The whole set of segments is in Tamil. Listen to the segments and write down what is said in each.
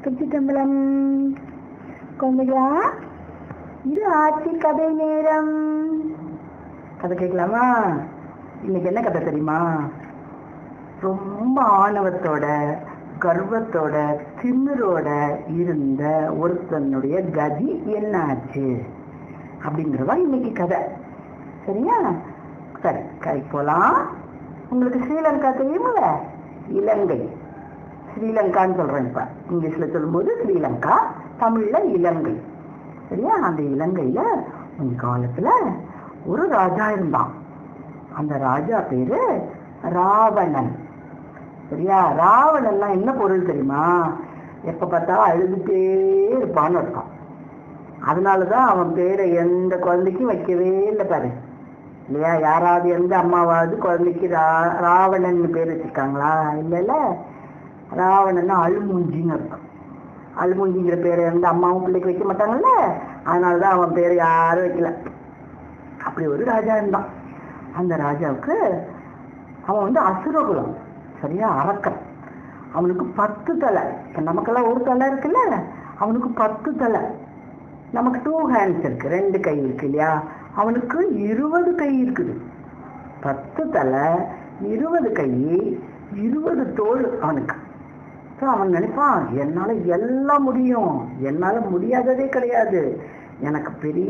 திருச்சிட்டம்பலம் குழந்தைகளா இது ஆட்சி கதை நேரம் கதை கேட்கலாமா இன்னைக்கு என்ன கதை தெரியுமா ரொம்ப ஆணவத்தோட கர்வத்தோட திமிரோட இருந்த ஒருத்தனுடைய கதி என்ன ஆச்சு அப்படிங்கிறதா இன்னைக்கு கதை சரியா சரி கதைக்கு போலாம் உங்களுக்கு ஸ்ரீலங்கா தெரியுமில்ல இலங்கை ஸ்ரீலங்கான்னு சொல்றேன் இப்ப இங்கிலீஷ்ல சொல்லும்போது ஸ்ரீலங்கா தமிழ்ல இலங்கை சரியா அந்த இலங்கையில கொஞ்ச காலத்துல ஒரு ராஜா இருந்தான் அந்த ராஜா பேரு ராவணன் சரியா ராவணன்னா என்ன பொருள் தெரியுமா எப்ப பார்த்தா அழுதுட்டே இருப்பான்னு அர்த்தம் அதனாலதான் அவன் பேரை எந்த குழந்தைக்கும் வைக்கவே இல்லை பாரு இல்லையா யாராவது எந்த அம்மாவாவது குழந்தைக்கு ரா ராவணன் பேர் வச்சிருக்காங்களா இல்லைல்ல ராவணன்னா அழுமூஞ்சின்னு அர்த்தம் அழுமூஞ்சிங்கிற பேரை எந்த அம்மாவும் பிள்ளைக்கு வைக்க மாட்டாங்கல்ல அதனாலதான் அவன் பேரை யாரும் வைக்கல அப்படி ஒரு ராஜா இருந்தான் அந்த ராஜாவுக்கு அவன் வந்து அசுரகுலம் சரியா அரக்கன் அவனுக்கு பத்து தலை இப்ப நமக்கெல்லாம் ஒரு தலை இருக்குல்ல அவனுக்கு பத்து தலை நமக்கு டூ ஹேண்ட்ஸ் இருக்கு ரெண்டு கை இருக்கு இல்லையா அவனுக்கு இருபது கை இருக்குது பத்து தலை இருபது கை இருபது தோல் அவனுக்கு So அவன் நினைப்பான் என்னால எல்லாம் முடியும் என்னால முடியாததே கிடையாது எனக்கு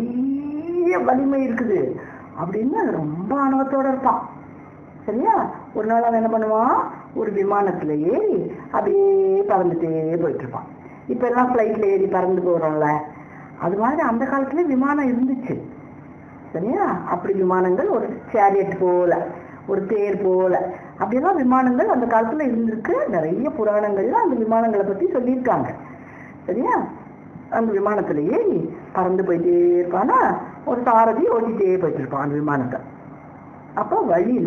பெரிய வலிமை இருக்குது அப்படின்னு ரொம்ப ஆணவத்தோட இருப்பான் சரியா ஒரு நாள் அவன் என்ன பண்ணுவான் ஒரு விமானத்துல ஏறி அப்படியே பறந்துட்டே போயிட்டு இருப்பான் இப்ப எல்லாம் பிளைட்ல ஏறி பறந்து போறோம்ல அது மாதிரி அந்த காலத்துல விமானம் இருந்துச்சு சரியா அப்படி விமானங்கள் ஒரு சேரியட் போல ஒரு தேர் போல அப்படியெல்லாம் விமானங்கள் அந்த காலத்துல இருந்திருக்கு நிறைய புராணங்கள்ல அந்த விமானங்களை பத்தி சொல்லியிருக்காங்க சரியா அந்த விமானத்துல ஏறி பறந்து போயிட்டே இருப்பானா ஒரு சாரதி ஓட்டிட்டே போயிட்டு இருப்பான் அந்த விமானத்தை அப்போ வழியில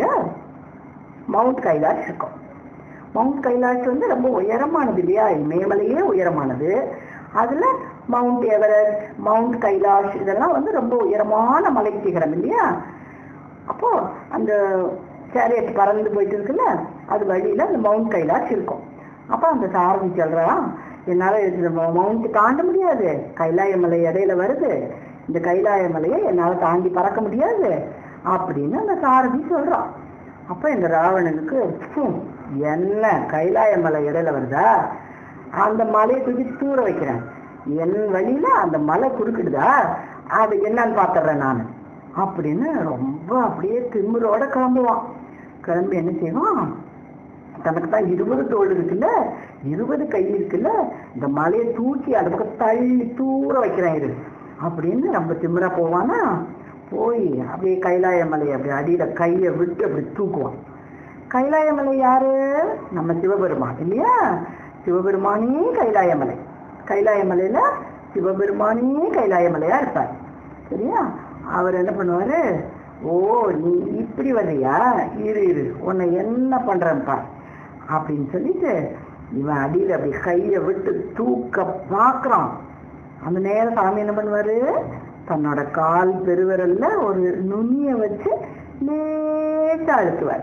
மவுண்ட் கைலாஷ் இருக்கும் மவுண்ட் கைலாஷ் வந்து ரொம்ப உயரமானது இல்லையா இமயமலையே உயரமானது அதுல மவுண்ட் எவரெஸ்ட் மவுண்ட் கைலாஷ் இதெல்லாம் வந்து ரொம்ப உயரமான மலை சிகரம் இல்லையா அப்போ அந்த சேரியட் பறந்து போயிட்டு இருக்குல்ல அது வழியில அந்த மவுண்ட் கைலாஷ் இருக்கும் அப்போ அந்த சாரதி சொல்றான் என்னால இந்த மவுண்ட் தாண்ட முடியாது கைலாய மலை இடையில வருது இந்த கைலாய மலையை என்னால தாண்டி பறக்க முடியாது அப்படின்னு அந்த சாரதி சொல்றான் அப்ப இந்த ராவணனுக்கு "ஹம், என்ன கைலாய மலை இடையில வருதா அந்த மலையை தூக்கி தூர வைக்கிறேன் என் வழியில அந்த மலை குறுக்கிடுதா அது என்னன்னு பாத்துறேன் நான் அப்படின்னு ரொம்ப அப்படியே திமிரோட கிளம்புவான் கிளம்பி என்ன செய்வான் தனக்கு தான் இருபது தோல் இருக்குல்ல இருபது கை இருக்குல்ல இந்த மலையை தூக்கி அந்த பக்கம் தள்ளி தூர வைக்கிறேன் இரு அப்படின்னு ரொம்ப திமிரா போவானா போய் அப்படியே கைலாய மலையை அப்படி அடியில கையை விட்டு அப்படி தூக்குவான் கைலாய மலை யாரு நம்ம சிவபெருமான் இல்லையா சிவபெருமானே கைலாய மலை கைலாய மலையில சிவபெருமானே கைலாய மலையா இருப்பார் சரியா அவர் என்ன பண்ணுவாரு ஓ நீ இப்படி வர்றியா இரு இரு உன்னை என்ன பண்றேன் பார் அப்படின்னு சொல்லிட்டு இவன் அடியில அப்படி கையை விட்டு தூக்க பார்க்கறான் அந்த நேரம் சாமி என்ன பண்ணுவாரு தன்னோட கால் பெருவிரல்ல ஒரு நுனிய வச்சு லேசா அழுத்துவார்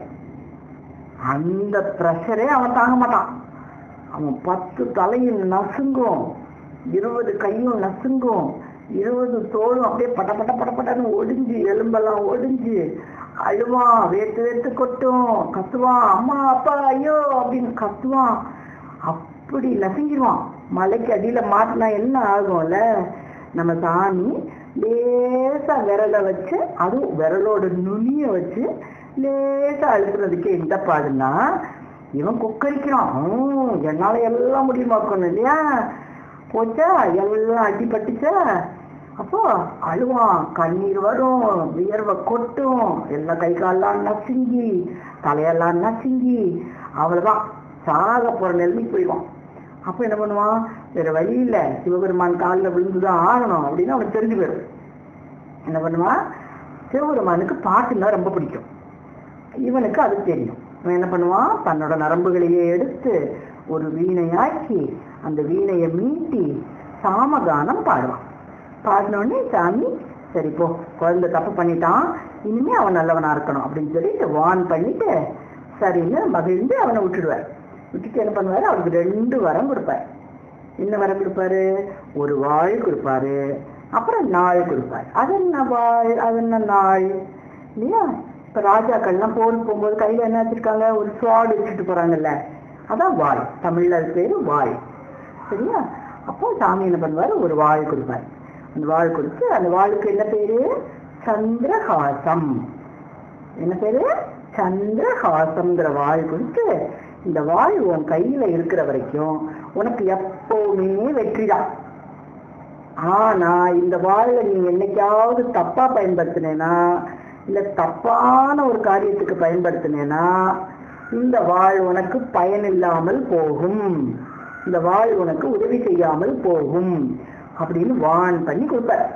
அந்த ப்ரெஷரே அவன் தாங்க மாட்டான் அவன் பத்து தலையும் நசுங்கும் இருபது கையும் நசுங்கும் இருபது தோளும் அப்படியே பட்ட பட்ட பட்ட பட்டன்னு ஒடிஞ்சு எலும்பெல்லாம் ஒடிஞ்சு அழுவான் வேத்து வேத்து கொட்டும் கத்துவான் அம்மா அப்பா ஐயோ அப்படின்னு கத்துவான் அப்படி நசுங்கிடுவான் மலைக்கு அடியில மாட்டினா என்ன ஆகும்ல நம்ம சாமி லேசா விரலை வச்சு அதுவும் விரலோட நுனிய வச்சு லேசா அழுத்துறதுக்கு எந்த பாடுன்னா இவன் கொக்கரிக்கிறான் ஹம், என்னால எல்லாம் முடியுமாக்கணும் இல்லையா போச்சா எல்லாம் அடிபட்டுச்சா அப்போ அழுவான் கண்ணீர் வரும் வியர்வை கொட்டும் எல்லாம் கை காலெல்லாம் நசுங்கி தலையெல்லாம் நசுங்கி அவ்வளவுதான் சாக போற நிலைமைக்கு போயிடுவான் அப்ப என்ன பண்ணுவான் வேற வழி இல்ல சிவபெருமான் காலில் விழுந்துதான் ஆகணும் அப்படின்னு அவனுக்கு தெரிஞ்சு போயிடும் என்ன பண்ணுவான் சிவபெருமானுக்கு பாட்டுன்னா ரொம்ப பிடிக்கும் இவனுக்கு அது தெரியும் இவன் என்ன பண்ணுவான் தன்னோட நரம்புகளையே எடுத்து ஒரு வீணையாக்கி அந்த வீணையை மீட்டி சாமகானம் பாடுவான் பாடினோடனே சாமி சரி போ குழந்தை தப்பு பண்ணிட்டான் இனிமே அவன் நல்லவனா இருக்கணும் அப்படின்னு சொல்லிட்டு வான் பண்ணிட்டு சரின்னு மகிழ்ந்து அவனை விட்டுடுவார் விட்டுட்டு என்ன பண்ணுவாரு அவருக்கு ரெண்டு வரம் கொடுப்பார் என்ன வரம் கொடுப்பாரு ஒரு வாழ் கொடுப்பாரு அப்புறம் நாள் கொடுப்பாரு அது என்ன வாழ் அது என்ன நாள் இல்லையா இப்ப ராஜாக்கள்லாம் போர் போகும்போது கையில என்ன வச்சிருக்காங்க ஒரு ஸ்வாட் வச்சுட்டு போறாங்கல்ல அதான் வாழ் தமிழ்ல அது பேரு வாழ் சரியா அப்போ சாமி என்ன பண்ணுவாரு ஒரு வாழ் கொடுப்பாரு அந்த வாழ் கொடுத்து அந்த வாளுக்கு என்ன பேரு சந்திரஹாசம் என்ன பேரு சந்திரஹாசம்ங்கிற வாழ் கொடுத்து இந்த வாழ் உன் கையில இருக்கிற வரைக்கும் உனக்கு எப்பவுமே வெற்றிதான் ஆனா இந்த வாழை நீ என்னைக்காவது தப்பா பயன்படுத்தினேனா இல்ல தப்பான ஒரு காரியத்துக்கு பயன்படுத்தினேனா இந்த வாழ் உனக்கு பயனில்லாமல் போகும் இந்த வாழ் உனக்கு உதவி செய்யாமல் போகும் அப்படின்னு வான் பண்ணி கொடுப்பார்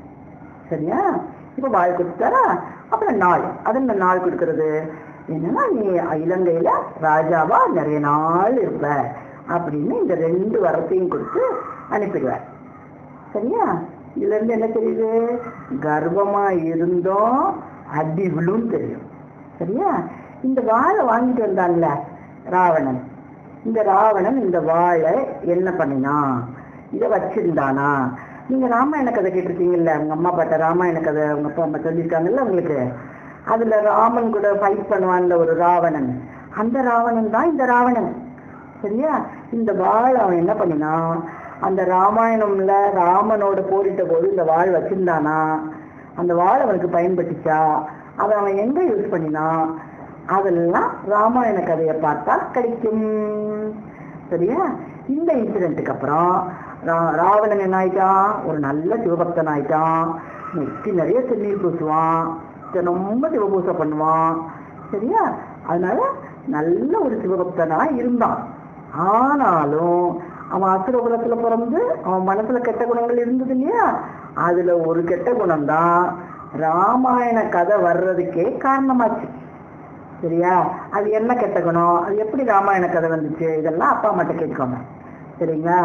சரியா இப்ப வாழ் கொடுத்தாரா அப்புறம் நாள் அது என்ன நாள் கொடுக்கறது என்னன்னா நீ இலங்கையில ராஜாவா நிறைய நாள் இருப்ப அப்படின்னு இந்த ரெண்டு வரத்தையும் கொடுத்து அனுப்பிடுவார் சரியா இதுல இருந்து என்ன தெரியுது கர்ப்பமா இருந்தோம் அடி விழும் தெரியும் சரியா இந்த வாழை வாங்கிட்டு வந்தான்ல ராவணன் இந்த ராவணன் இந்த வாழை என்ன பண்ணினான் இதை வச்சிருந்தானா நீங்க ராமாயண கதை கேட்டிருக்கீங்கல்ல உங்க அம்மா பாட்ட ராமாயண கதை உங்க அப்பா அம்மா சொல்லியிருக்காங்கல்ல உங்களுக்கு அதுல ராமன் கூட ஃபைட் பண்ணுவான்ல ஒரு ராவணன் அந்த ராவணன் தான் இந்த ராவணன் சரியா இந்த வாள் அவன் என்ன பண்ணினான் அந்த ராமாயணம்ல ராமனோட போரிட்ட போது இந்த வாள் வச்சிருந்தானா அந்த வாள் அவனுக்கு பயன்பட்டுச்சா அதை அவன் எங்க யூஸ் பண்ணினான் அதெல்லாம் ராமாயண கதையை பார்த்தா கிடைக்கும் சரியா இந்த இன்சிடென்ட்டுக்கு அப்புறம் ரா- ராவணன் என்ன ஆயிட்டான் ஒரு நல்ல சிவபக்தன் ஆயிட்டான் நெத்தி நிறைய திருநீர் பூசுவான் ரொம்ப சிவபூசை பண்ணுவான் சரியா அதனால நல்ல ஒரு சிவபக்தனா இருந்தான் ஆனாலும் அவன் அசுர குலத்துல பிறந்து அவன் மனசுல கெட்ட குணங்கள் இருந்தது இல்லையா அதுல ஒரு கெட்ட குணம் தான் ராமாயண கதை வர்றதுக்கே காரணமாச்சு சரியா அது என்ன கெட்ட குணம் அது எப்படி ராமாயண கதை வந்துச்சு இதெல்லாம் அப்பா அம்மாட்ட கேட்டுக்கோங்க சரிங்களா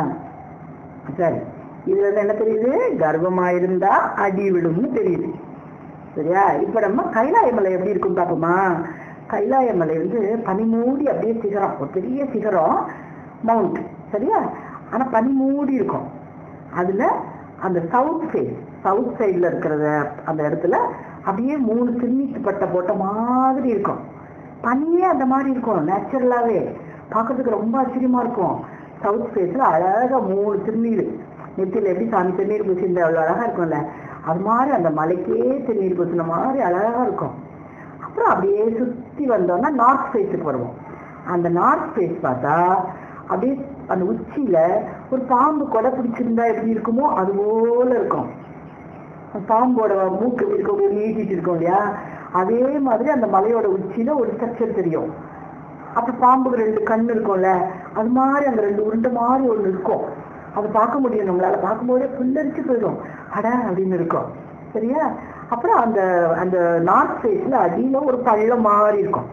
சரி இதுல இருந்து என்ன தெரியுது கர்ப்பமா இருந்தா அடி விழும்னு தெரியுது சரியா இப்ப நம்ம கைலாய மலை எப்படி இருக்கும் பாப்போமா கைலாய மலை வந்து பனி மூடி அப்படியே சிகரம் ஒரு பெரிய சிகரம் மவுண்ட் சரியா ஆனா பனி மூடி இருக்கும் அதுல அந்த சவுத் சைடு சவுத் சைடுல இருக்கிறத அந்த இடத்துல அப்படியே மூணு திருநீட்டு பட்டை போட்ட மாதிரி இருக்கும் பனியே அந்த மாதிரி இருக்கும் நேச்சுரலாவே பார்க்கறதுக்கு ரொம்ப ஆச்சரியமா இருக்கும் சவுத் ஃபேஸ்ல அழகா மூணு திருநீர் நெத்தியில எப்படி சாமி திருநீர் பூசியிருந்தா அவ்வளவு அழகா இருக்கும்ல அது மாதிரி அந்த மலைக்கே திருநீர் பூசின மாதிரி அழகா இருக்கும் அப்புறம் அப்படியே சுத்தி வந்தோம்னா நார்த் ஃபேஸுக்கு வருவோம் அந்த நார்த் ஃபேஸ் பார்த்தா அப்படியே அந்த உச்சியில ஒரு பாம்பு கொடை பிடிச்சிருந்தா எப்படி இருக்குமோ அது போல இருக்கும் அந்த பாம்போட மூக்கு எப்படி இருக்கும் அப்படியே நீட்டிட்டு இருக்கும் இல்லையா அதே மாதிரி அந்த மலையோட உச்சியில ஒரு ஸ்ட்ரக்சர் தெரியும் அப்ப பாம்புக்கு ரெண்டு கண் இருக்கும்ல அது மாதிரி அந்த ரெண்டு உருண்டை மாதிரி ஒண்ணு இருக்கும் அது பார்க்க முடியும் நம்மளால பார்க்கும்போதே புல்லரிச்சு போயிடும் அட அப்படின்னு இருக்கும் சரியா அப்புறம் அந்த அந்த நார்த் ஃபேஸ்ல அடியில ஒரு பள்ளம் மாதிரி இருக்கும்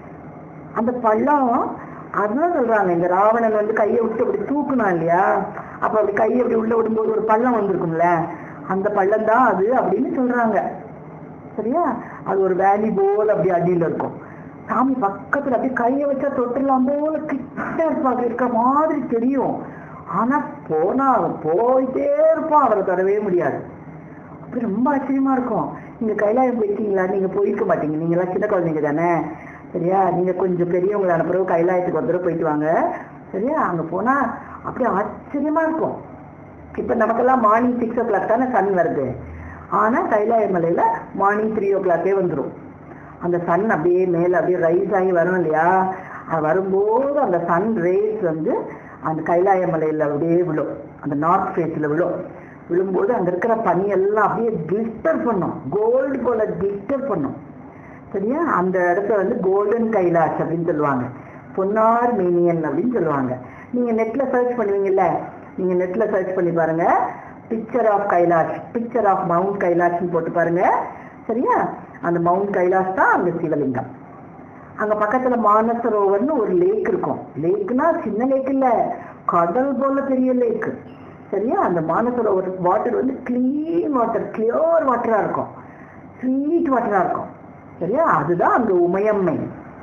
அந்த பள்ளம் அதுதான் சொல்றாங்க இந்த ராவணன் வந்து கையை விட்டு அப்படி தூக்குனான் இல்லையா அப்ப அப்படி கையை அப்படி உள்ள விடும்போது ஒரு பள்ளம் வந்திருக்கும்ல அந்த பள்ளம் தான் அது அப்படின்னு சொல்றாங்க சரியா அது ஒரு வேலி போல அப்படி அடியில இருக்கும் சாமி பக்கத்துல அப்படியே கையை வச்சா தொட்டுலாம் போல கிட்ட இருப்பாங்க இருக்கிற மாதிரி தெரியும் ஆனா போனா அவன் போயிட்டே இருப்பான் அவரை தொடவே முடியாது அப்படி ரொம்ப ஆச்சரியமா இருக்கும் நீங்க கைலாயம் போயிருக்கீங்களா நீங்க போயிருக்க மாட்டீங்க நீங்க எல்லாம் சின்ன குழந்தைங்க தானே சரியா நீங்க கொஞ்சம் பெரியவங்களான பிறகு கைலாயத்துக்கு ஒரு தடவை போயிட்டு வாங்க சரியா அங்க போனா அப்படியே ஆச்சரியமா இருக்கும் இப்ப நமக்கெல்லாம் மார்னிங் சிக்ஸ் ஓ கிளாக் தானே சன் வருது ஆனா கைலாய மலையில மார்னிங் த்ரீ ஓ கிளாக்கே வந்துடும் அந்த சன் அப்படியே மேல அப்படியே ரைஸ் ஆகி வரும் இல்லையா அது வரும்போது அந்த சன் ரேஸ் வந்து அந்த கைலாய மலையில அப்படியே விழும் அந்த நார்த் ஃபேஸ்ல விழும் விழும்போது அங்க இருக்கிற பனி எல்லாம் அப்படியே கிளிஸ்டர் பண்ணும் கோல்டு போல கிளிஸ்டர் பண்ணும் சரியா அந்த இடத்த வந்து கோல்டன் கைலாஷ் அப்படின்னு சொல்லுவாங்க பொன்னார் மேனியன் அப்படின்னு சொல்லுவாங்க நீங்க நெட்ல சர்ச் பண்ணுவீங்கல்ல நீங்க நெட்ல சர்ச் பண்ணி பாருங்க picture of Kailash picture of mount கைலாஷ்னு போட்டு பாருங்க சரியா அந்த மவுண்ட் கைலாஷ் தான் அந்த சிவலிங்கம் அங்க பக்கத்துல மானசரோவர்னு ஒரு லேக் இருக்கும் லேக்னா சின்ன லேக் இல்ல கடல் போல பெரிய லேக் சரியா அந்த மானசரோவர் வாட்டர் வந்து கிளீன் வாட்டர் கிளியர் வாட்டரா இருக்கும் ஸ்வீட் வாட்டரா இருக்கும் சரியா அதுதான் அந்த உமையம்மை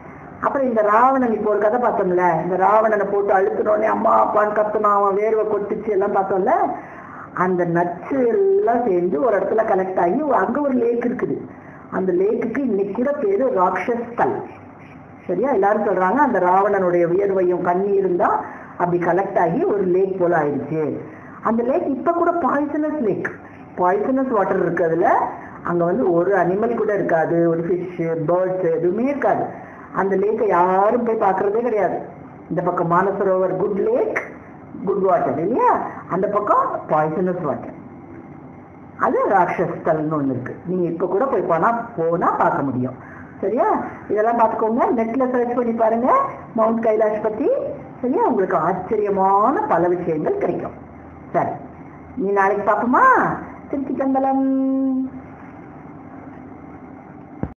அப்புறம் இந்த ராவணன் இப்போ ஒரு கதை பார்த்தோம்ல இந்த ராவணனை போட்டு அழுத்தினோடனே அம்மா அப்பான்னு கத்துனான் அவன் வேர்வை கொட்டுச்சு எல்லாம் பார்த்தோம்ல அந்த நச்சு எல்லாம் சேர்ந்து ஒரு இடத்துல கலெக்ட் ஆகி அங்க ஒரு லேக் இருக்குது அந்த லேக்குக்கு இன்னைக்கு கூட பேரு ராட்சஸ் கல் சரியா எல்லாரும் சொல்றாங்க அந்த ராவணனுடைய வியர்வையும் கண்ணீரும் தான் அப்படி கலெக்ட் ஆகி ஒரு லேக் போல ஆயிடுச்சு அந்த லேக் இப்ப கூட பாய்சனஸ் லேக் பாய்சனஸ் வாட்டர் இருக்கு அதுல அங்க வந்து ஒரு அனிமல் கூட இருக்காது ஒரு ஃபிஷ் பேர்ட்ஸ் எதுவுமே இருக்காது அந்த லேக்கை யாரும் போய் பார்க்கறதே கிடையாது இந்த பக்கம் Mansarovar good lake good water இல்லையா அந்த பக்கம் பாய்சனஸ் வாட்டர் அது ராட்சஸ் தல்னு ஒண்ணு இருக்கு நீங்க இப்ப கூட போய் போனா போனா பார்க்க முடியும் சரியா இதெல்லாம் பார்த்துக்கோங்க நெட்ல சர்ச் பண்ணி பாருங்க மவுண்ட் கைலாஷ் பத்தி சரியா உங்களுக்கு ஆச்சரியமான பல விஷயங்கள் கிடைக்கும் சரி நீ நாளைக்கு பார்ப்போமா திருச்சி தம்பலம்